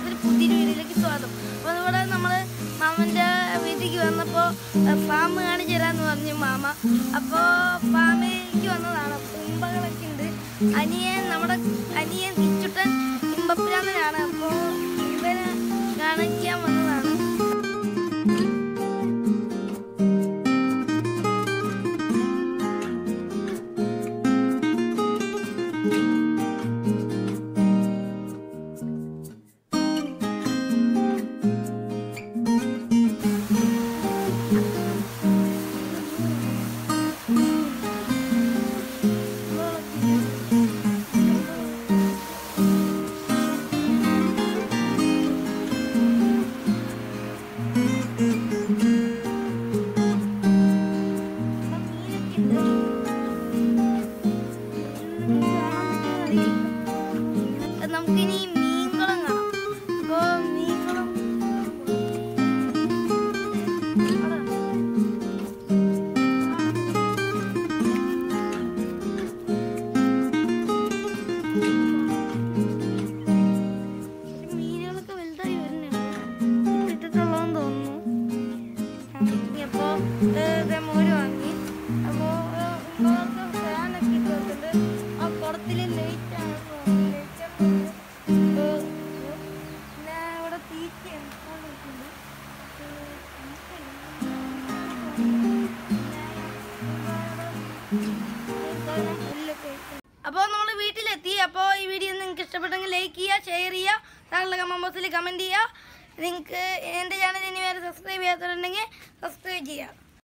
കമ്മത്തിൽ പുതിയൊരു വീഡിയോയിലേക്ക് സ്വാഗതം അപ്പോൾ ഇവിടെ നമ്മൾ മാമൻ്റെ വീട്ടിലേക്ക് വന്നപ്പോൾ ഫാം കാണിച്ചു തരാമെന്ന് പറഞ്ഞു മാമ അപ്പോൾ ഫാമിലേക്ക് വന്നതാണ് തുമ്പകളൊക്കെ ഉണ്ട് അനിയൻ നമ്മുടെ അനിയൻ കിച്ചുട്ടൻ ഇമ്പപ്പിരാന്തനാണ് അപ്പോൾ ഇവനെ കാണിക്കാൻ വന്നതാണ് നമുക്കിനി മീൻകുളം കാണാം അപ്പോ മീൻകുളം മീനുകളൊക്കെ വലുതായി വരുന്നുണ്ട് ഇട്ടിട്ടുള്ളതെന്ന് തോന്നുന്നു അപ്പോ മോര് വാങ്ങി അപ്പോ ഫാനൊക്കെ ഇട്ട് വെച്ചിട്ട് ആ കുളത്തില് ലൈറ്റ് ആണ് പിന്നെ ഇവിടെ തീറ്റയാണ് അപ്പോൾ നമ്മൾ വീട്ടിലെത്തി അപ്പോൾ ഈ വീഡിയോ നിങ്ങൾക്ക് ഇഷ്ടപ്പെട്ടെങ്കിൽ ലൈക്ക് ചെയ്യുക ഷെയർ ചെയ്യുക താങ്കളുടെ കമന്റ് ബോക്സിൽ കമൻറ്റ് ചെയ്യുക നിങ്ങൾക്ക് എൻ്റെ ചാനൽ ഇനി വരെ സബ്സ്ക്രൈബ് ചെയ്യാത്തവരുണ്ടെങ്കിൽ സബ്സ്ക്രൈബ് ചെയ്യുക